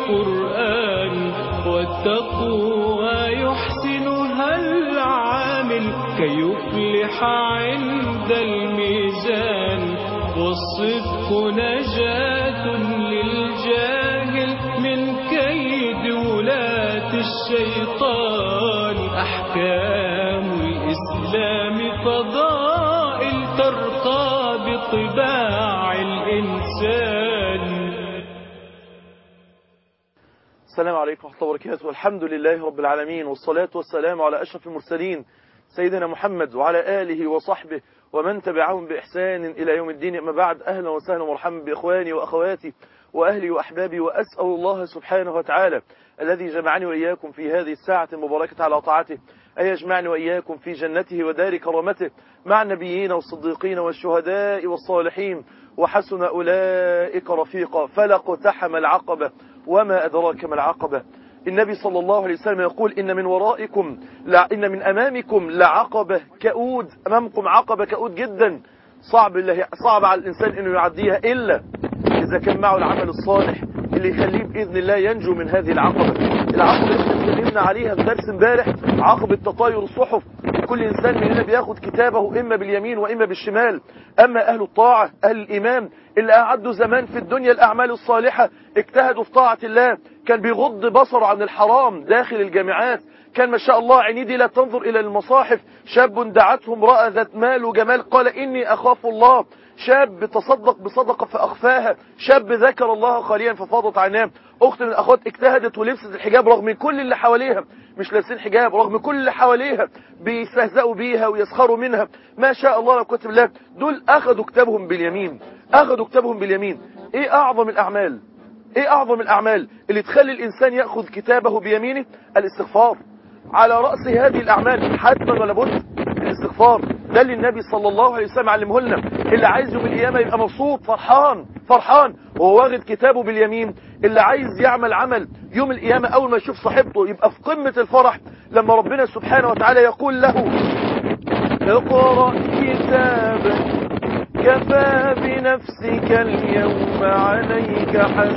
القرآن والتقوى يحسنها العامل كي يفلح عند الميزان والصدق نجاة للجاهل من كيد ولاة الشيطان أحكام الإسلام فضائل ترقى بطباع الإنسان السلام عليكم ورحمة الله وبركاته الحمد لله رب العالمين والصلاة والسلام على أشرف المرسلين سيدنا محمد وعلى آله وصحبه ومن تبعهم بإحسان إلى يوم الدين أما بعد أهلا وسهلا ومرحبا بإخواني وأخواتي وأهلي وأحبابي وأسأل الله سبحانه وتعالى الذي جمعني وإياكم في هذه الساعة المباركة على طاعته أن يجمعني وإياكم في جنته ودار كرامته مع النبيين والصديقين والشهداء والصالحين وحسن أولئك رفيقا فلقتحم العقبة وما أدراك ما العقبة النبي صلى الله عليه وسلم يقول إن من ورائكم لا إن من أمامكم لعقبة كؤود أمامكم عقبة كؤود جدا صعب الله صعب على الإنسان إنه يعديها إلا إذا كان معه العمل الصالح اللي يخليه بإذن الله ينجو من هذه العقبة العقبة اللي اتكلمنا عليها في درس امبارح عقبة تطاير الصحف كل إنسان مننا بياخد كتابه إما باليمين وإما بالشمال أما أهل الطاعة أهل الإيمان اللي أعدوا زمان في الدنيا الأعمال الصالحة اجتهدوا في طاعة الله كان بيغض بصره عن الحرام داخل الجامعات كان ما شاء الله عينيه دي لا تنظر إلى المصاحف شاب دعته امرأة ذات مال وجمال قال إني أخاف الله شاب تصدق بصدقة فأخفاها شاب ذكر الله خاليا ففاضت عيناه أخت من الأخوات اجتهدت ولبست الحجاب رغم كل اللي حواليها مش لابسين حجاب رغم كل اللي حواليها بيستهزئوا بيها ويسخروا منها ما شاء الله لو كتب الله دول أخذوا كتابهم باليمين أخذوا كتابهم باليمين إيه أعظم الأعمال إيه أعظم الأعمال اللي تخلي الإنسان يأخذ كتابه بيمينه الاستغفار على رأس هذه الأعمال حتما ولا بد الاستغفار ده اللي النبي صلى الله عليه وسلم علمه لنا اللي عايز يوم القيامة يبقى مبسوط فرحان فرحان وهو واخد كتابه باليمين اللي عايز يعمل عمل يوم القيامة أول ما يشوف صاحبته يبقى في قمة الفرح لما ربنا سبحانه وتعالى يقول له اقرأ كتابك كفى بنفسك اليوم عليك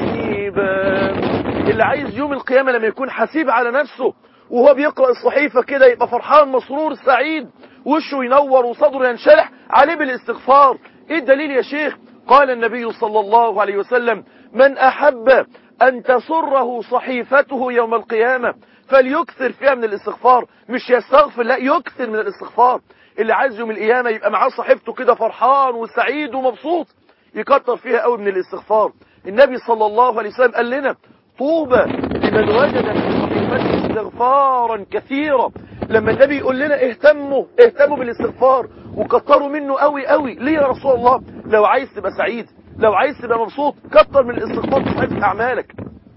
حسيبا اللي عايز يوم القيامة لما يكون حسيب على نفسه وهو بيقرأ الصحيفة كده يبقى فرحان مسرور سعيد وشه ينور وصدره ينشرح عليه بالاستغفار ايه الدليل يا شيخ قال النبي صلى الله عليه وسلم من أحب أن تسره صحيفته يوم القيامة فليكثر فيها من الاستغفار مش يستغفر لا يكثر من الاستغفار اللي عايز يوم القيامة يبقى معاه صحيفته كده فرحان وسعيد ومبسوط يكتر فيها قوي من الاستغفار النبي صلى الله عليه وسلم قال لنا طوبى لمن وجد في صحيفته استغفارا كثيرا لما النبي يقول لنا اهتموا اهتموا بالاستغفار وكتروا منه قوي قوي ليه يا رسول الله لو عايز تبقى سعيد لو عايز تبقى مبسوط كتر من الاستغفار في صحيفة اعمالك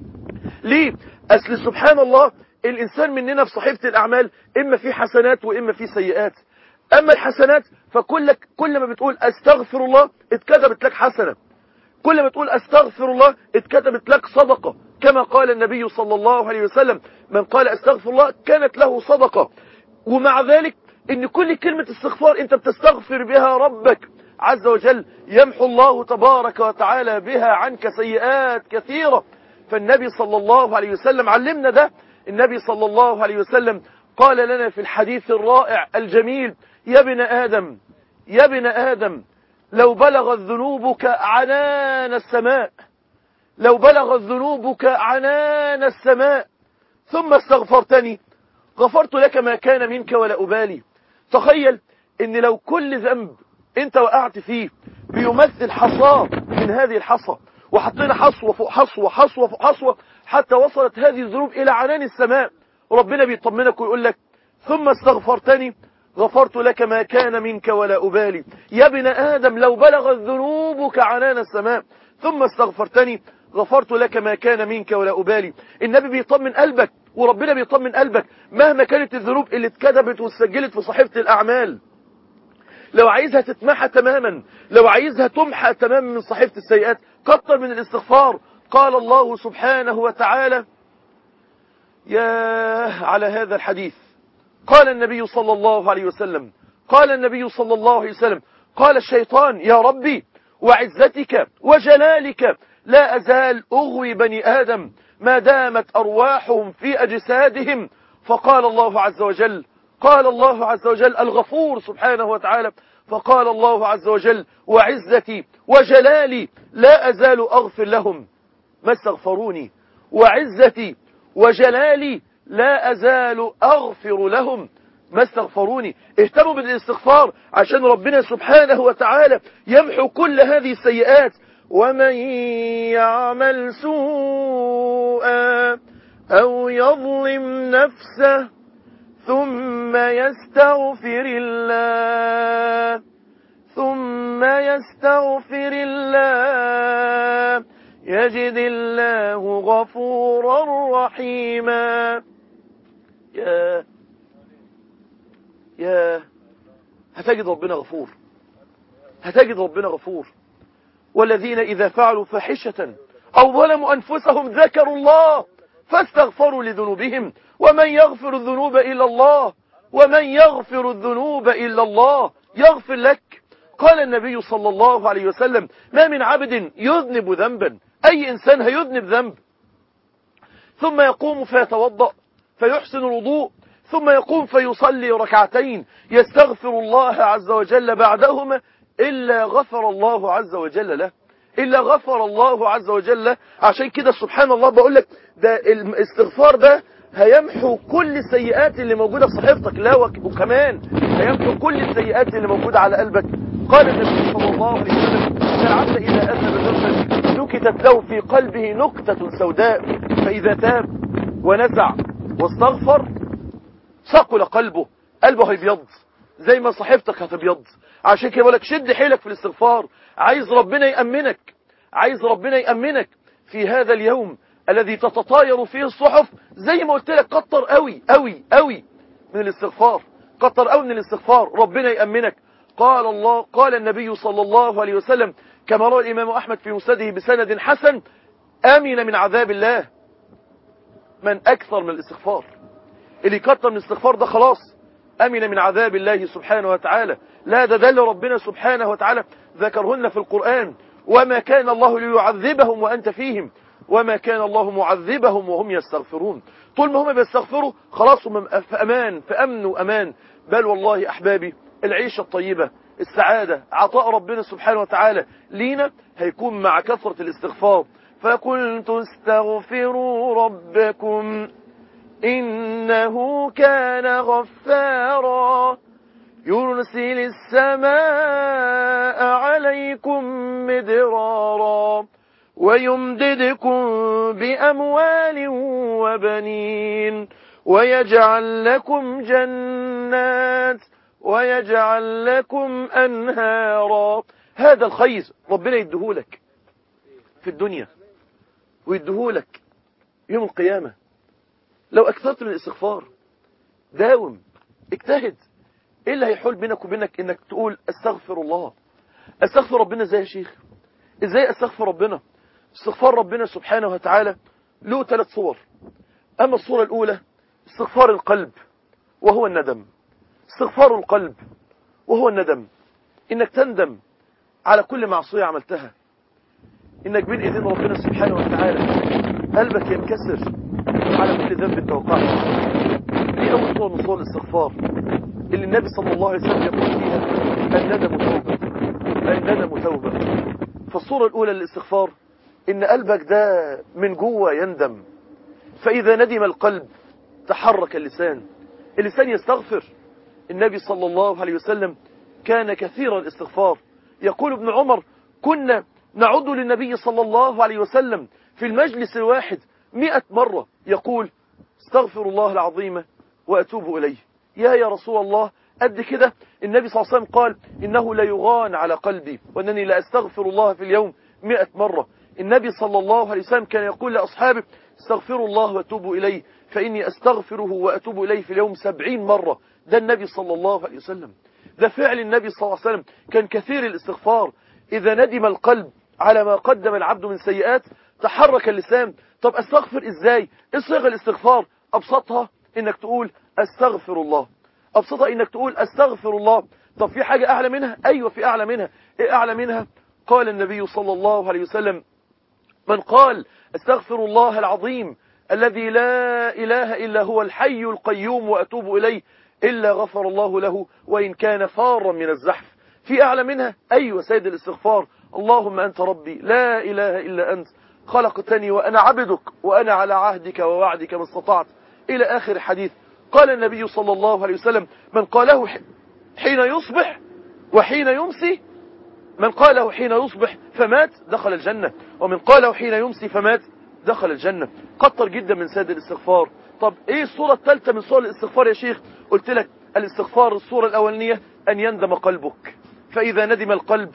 ليه اصل سبحان الله الانسان مننا في صحيفة الاعمال اما في حسنات واما في سيئات اما الحسنات فكل كل ما بتقول استغفر الله اتكتبت لك حسنة كل ما تقول استغفر الله اتكتبت لك صدقة كما قال النبي صلى الله عليه وسلم من قال استغفر الله كانت له صدقة ومع ذلك ان كل كلمة استغفار انت بتستغفر بها ربك عز وجل يمحو الله تبارك وتعالى بها عنك سيئات كثيرة فالنبي صلى الله عليه وسلم علمنا ده النبي صلى الله عليه وسلم قال لنا في الحديث الرائع الجميل يا ابن آدم يا ابن آدم لو بلغت ذنوبك عنان السماء لو بلغت ذنوبك عنان السماء ثم استغفرتني غفرت لك ما كان منك ولا أبالي تخيل ان لو كل ذنب انت وقعت فيه بيمثل حصاة من هذه الحصى وحطينا حصوة فوق حصوة حصوة فوق حصوة حتى وصلت هذه الذنوب إلى عنان السماء ربنا بيطمنك ويقول لك ثم استغفرتني غفرت لك ما كان منك ولا أبالي يا ابن آدم لو بلغت ذنوبك عنان السماء ثم استغفرتني غفرت لك ما كان منك ولا أبالي النبي بيطمن قلبك وربنا بيطمن قلبك مهما كانت الذنوب اللي اتكتبت واتسجلت في صحيفة الأعمال لو عايزها تتمحى تماما لو عايزها تمحى تماما من صحيفة السيئات كتر من الاستغفار قال الله سبحانه وتعالى يا على هذا الحديث قال النبي صلى الله عليه وسلم قال النبي صلى الله عليه وسلم قال الشيطان يا ربي وعزتك وجلالك لا أزال أغوي بني آدم ما دامت أرواحهم في أجسادهم فقال الله عز وجل قال الله عز وجل الغفور سبحانه وتعالى فقال الله عز وجل وعزتي وجلالي لا أزال أغفر لهم ما استغفروني وعزتي وجلالي لا أزال أغفر لهم ما استغفروني اهتموا بالاستغفار عشان ربنا سبحانه وتعالى يمحو كل هذه السيئات ومن يعمل سوءا أو يظلم نفسه ثم يستغفر الله ثم يستغفر الله يجد الله غفورا رحيما يا يا هتجد ربنا غفور هتجد ربنا غفور والذين إذا فعلوا فاحشة أو ظلموا أنفسهم ذكروا الله فاستغفروا لذنوبهم ومن يغفر الذنوب إلا الله ومن يغفر الذنوب إلا الله يغفر لك قال النبي صلى الله عليه وسلم ما من عبد يذنب ذنبا أي إنسان هيذنب ذنب ثم يقوم فيتوضأ فيحسن الوضوء ثم يقوم فيصلي ركعتين يستغفر الله عز وجل بعدهما إلا غفر الله عز وجل له إلا غفر الله عز وجل له عشان كده سبحان الله بقول لك ده الاستغفار ده هيمحو كل السيئات اللي موجودة في صحيفتك لا وكمان هيمحو كل السيئات اللي موجودة على قلبك قال النبي صلى الله عليه وسلم ان العبد إذا أذنب ذنبا نكتت له في قلبه نكتة سوداء فإذا تاب ونزع واستغفر ثقل قلبه قلبه هيبيض زي ما صحيفتك هتبيض عشان كده بقولك شد حيلك في الاستغفار عايز ربنا يأمنك عايز ربنا يأمنك في هذا اليوم الذي تتطاير فيه الصحف زي ما قلت لك كتر قوي قوي قوي من الاستغفار كتر قوي من الاستغفار ربنا يأمنك قال الله قال النبي صلى الله عليه وسلم كما روى الإمام أحمد في مسنده بسند حسن آمن من عذاب الله من أكثر من الاستغفار اللي كتر من الاستغفار ده خلاص أمن من عذاب الله سبحانه وتعالى لا ده دل ربنا سبحانه وتعالى ذكرهن في القرآن وما كان الله ليعذبهم وأنت فيهم وما كان الله معذبهم وهم يستغفرون طول ما هم بيستغفروا خلاص هم في أمان في أمن وأمان بل والله أحبابي العيشة الطيبة السعادة عطاء ربنا سبحانه وتعالى لينا هيكون مع كثرة الاستغفار فقلت استغفروا ربكم إنه كان غفارا يرسل السماء عليكم مدرارا ويمددكم بأموال وبنين ويجعل لكم جنات ويجعل لكم أنهارا هذا الخير ربنا يدهولك في الدنيا ويدهولك يوم القيامة لو أكثرت من الاستغفار داوم اجتهد ايه اللي هيحول بينك وبينك انك تقول استغفر الله استغفر ربنا ازاي يا شيخ ازاي استغفر ربنا استغفار ربنا سبحانه وتعالى له ثلاث صور اما الصورة الاولى استغفار القلب وهو الندم استغفار القلب وهو الندم انك تندم على كل معصية عملتها انك بين ايدين ربنا سبحانه وتعالى قلبك ينكسر على كل ذنب توقعته دي اول صورة من صور الاستغفار اللي النبي صلى الله عليه وسلم يقول فيها الندم توبة الندم توبة فالصورة الأولى للاستغفار إن قلبك ده من جوه يندم فإذا ندم القلب تحرك اللسان اللسان يستغفر النبي صلى الله عليه وسلم كان كثير الاستغفار يقول ابن عمر كنا نعد للنبي صلى الله عليه وسلم في المجلس الواحد مئة مرة يقول استغفر الله العظيم وأتوب إليه يا يا رسول الله قد كده النبي صلى الله عليه وسلم قال إنه لا يغان على قلبي وأنني لا أستغفر الله في اليوم مئة مرة النبي صلى الله عليه وسلم كان يقول لأصحابه استغفروا الله واتوبوا إليه فإني أستغفره وأتوب إليه في اليوم سبعين مرة ده النبي صلى الله عليه وسلم ده فعل النبي صلى الله عليه وسلم كان كثير الاستغفار إذا ندم القلب على ما قدم العبد من سيئات تحرك اللسان طب أستغفر إزاي إيه صيغ الاستغفار أبسطها إنك تقول أستغفر الله أبسطها إنك تقول أستغفر الله طب في حاجة أعلى منها أيوة في أعلى منها إيه أعلى منها قال النبي صلى الله عليه وسلم من قال استغفر الله العظيم الذي لا إله إلا هو الحي القيوم وأتوب إليه إلا غفر الله له وإن كان فارا من الزحف في أعلى منها أيوة سيد الاستغفار اللهم أنت ربي لا إله إلا أنت خلقتني وأنا عبدك وأنا على عهدك ووعدك ما استطعت إلى آخر الحديث قال النبي صلى الله عليه وسلم من قاله حين يصبح وحين يمسي من قاله حين يصبح فمات دخل الجنة ومن قاله حين يمسي فمات دخل الجنة كتر جدا من سيد الاستغفار طب ايه الصورة الثالثة من صور الاستغفار يا شيخ قلت لك الاستغفار الصورة الاولانية ان يندم قلبك فاذا ندم القلب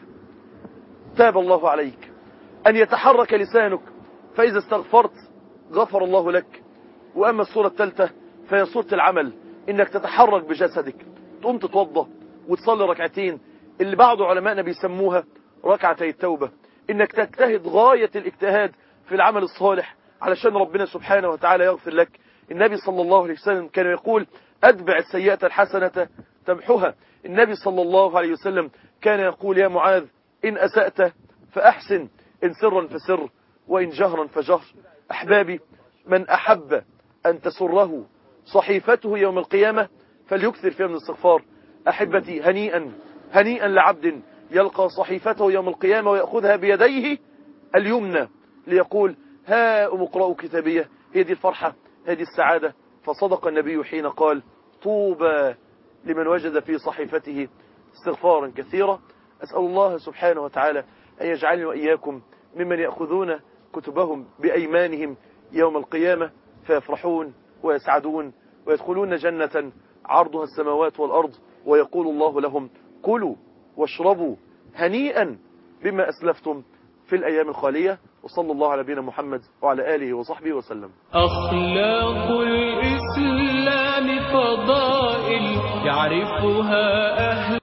تاب الله عليك ان يتحرك لسانك فاذا استغفرت غفر الله لك واما الصورة الثالثة فهي صورة العمل انك تتحرك بجسدك تقوم تتوضى وتصلي ركعتين اللي بعض علمائنا بيسموها ركعتي التوبة انك تجتهد غاية الاجتهاد في العمل الصالح علشان ربنا سبحانه وتعالى يغفر لك النبي صلى الله عليه وسلم كان يقول أتبع السيئة الحسنة تمحها النبي صلى الله عليه وسلم كان يقول يا معاذ إن أسأت فأحسن إن سرا فسر وإن جهرا فجهر أحبابي من أحب أن تسره صحيفته يوم القيامة فليكثر فيها من الاستغفار أحبتي هنيئا هنيئا لعبد يلقى صحيفته يوم القيامة ويأخذها بيديه اليمنى ليقول ها أم اقرأوا كتابية هي دي الفرحة هذه السعادة فصدق النبي حين قال طوبى لمن وجد في صحيفته استغفارا كثيرا أسأل الله سبحانه وتعالى أن يجعلني وإياكم ممن يأخذون كتبهم بأيمانهم يوم القيامة فيفرحون ويسعدون ويدخلون جنة عرضها السماوات والأرض ويقول الله لهم كلوا واشربوا هنيئا بما أسلفتم في الأيام الخالية وصلى الله على نبينا محمد وعلى آله وصحبه وسلم أخلاق الإسلام فضائل يعرفها أهل